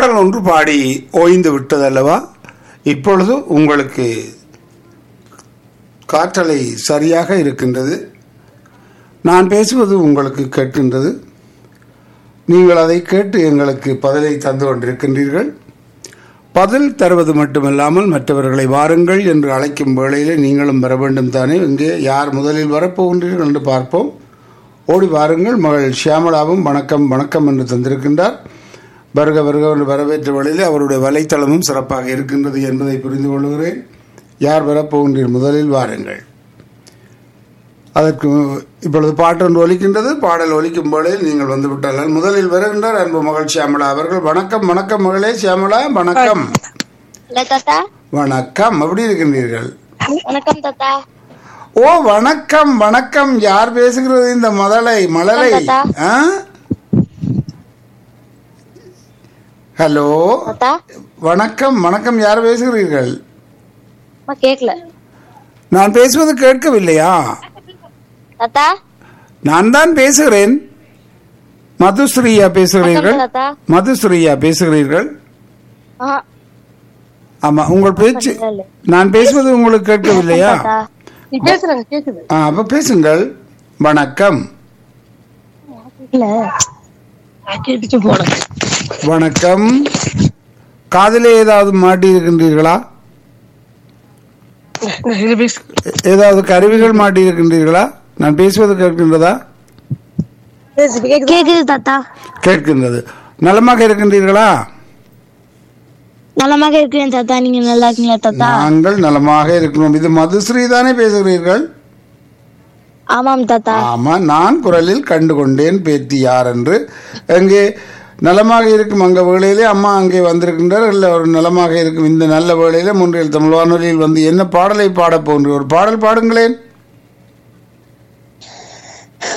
பாடல் ஒன்று பாடி ஓய்ந்து விட்டதல்லவா இப்பொழுது உங்களுக்கு காற்றலை சரியாக இருக்கின்றது நான் பேசுவது உங்களுக்கு கேட்கின்றது நீங்கள் அதை கேட்டு எங்களுக்கு பதிலை தந்து கொண்டிருக்கின்றீர்கள் பதில் தருவது மட்டுமல்லாமல் மற்றவர்களை வாருங்கள் என்று அழைக்கும் வேளையில் நீங்களும் வர வேண்டும் தானே இங்கே யார் முதலில் வரப்போகின்றீர்கள் என்று பார்ப்போம் ஓடி வாருங்கள் மகள் ஷியாமலாவும் வணக்கம் வணக்கம் என்று தந்திருக்கின்றார் வருக வருக என்று வரவேற்ற வழியில் அவருடைய வலைத்தளமும் சிறப்பாக இருக்கின்றது என்பதை புரிந்து கொள்கிறேன் யார் வரப்போகின்றீர் முதலில் வாருங்கள் அதற்கு இப்பொழுது பாட்டு ஒன்று ஒலிக்கின்றது பாடல் ஒலிக்கும் வேளையில் நீங்கள் வந்து விட்டார்கள் முதலில் வருகின்றார் அன்பு மகள் ஷியாமலா அவர்கள் வணக்கம் வணக்கம் மகளே ஷியாமலா வணக்கம் இல்ல தாத்தா வணக்கம் எப்படி இருக்கின்றீர்கள் வணக்கம் தாத்தா ஓ வணக்கம் வணக்கம் யார் பேசுகிறது இந்த மதலை மலரை தாத்தா. ஆ? ஹலோ தாத்தா வணக்கம் வணக்கம் யார் பேசுகிறீர்கள் அம்மா கேக்கல நான் பேசுவது கேட்கவில்லையா தாத்தா நான் தான் பேசுகிறேன் மதுஸ்ரீயா பேசுகிறீர்கள் வணக்கம் தாத்தா மதுஸ்ரீயா பேசுகிறீர்கள் ஆஹா, ஆமா உங்கள் பேச்சு இல்ல, இல்ல. நான் பேசுவது உங்களுக்கு கேட்கவில்லையா தாத்தா நீ பேசுறாங்க கேக்குது ஆ, அப்ப பேசுங்கள் வணக்கம் இல்ல நான் கேட்டுச்சு போனேன் வணக்கம் காதிலே ஏதாவது மாட்டி இருக்கின்றீர்களா இது பேசு ஏதாவது கருவிகள் மாட்டி இருக்கின்றீர்களா நான் பேசுவது கேட்கின்றதா பேசு கேக்குது கேக்குது தாத்தா கேட்கின்றது நலமாக இருக்கின்றீர்களா நலமாக இருக்கிறேன் தாத்தா நீங்க நல்லா இருக்கீங்களா தாத்தா நாங்கள் நலமாக இருக்கிறோம் இது மதுஸ்ரீ தானே பேசுகிறீர்கள் ஆமாம் தாத்தா ஆமா நான் குரலில் கண்டு கொண்டேன் பேத்தி யார் என்று அங்கே நலமாக இருக்கும் அங்க வேளையிலே அம்மா அங்கே வந்திருக்கின்றார் இல்லை ஒரு நலமாக இருக்கும் இந்த நல்ல வேளையிலே முன்றையில் தமிழ் வானொலியில் வந்து என்ன பாடலை பாடப் போகின்ற ஒரு பாடல் பாடுங்களேன்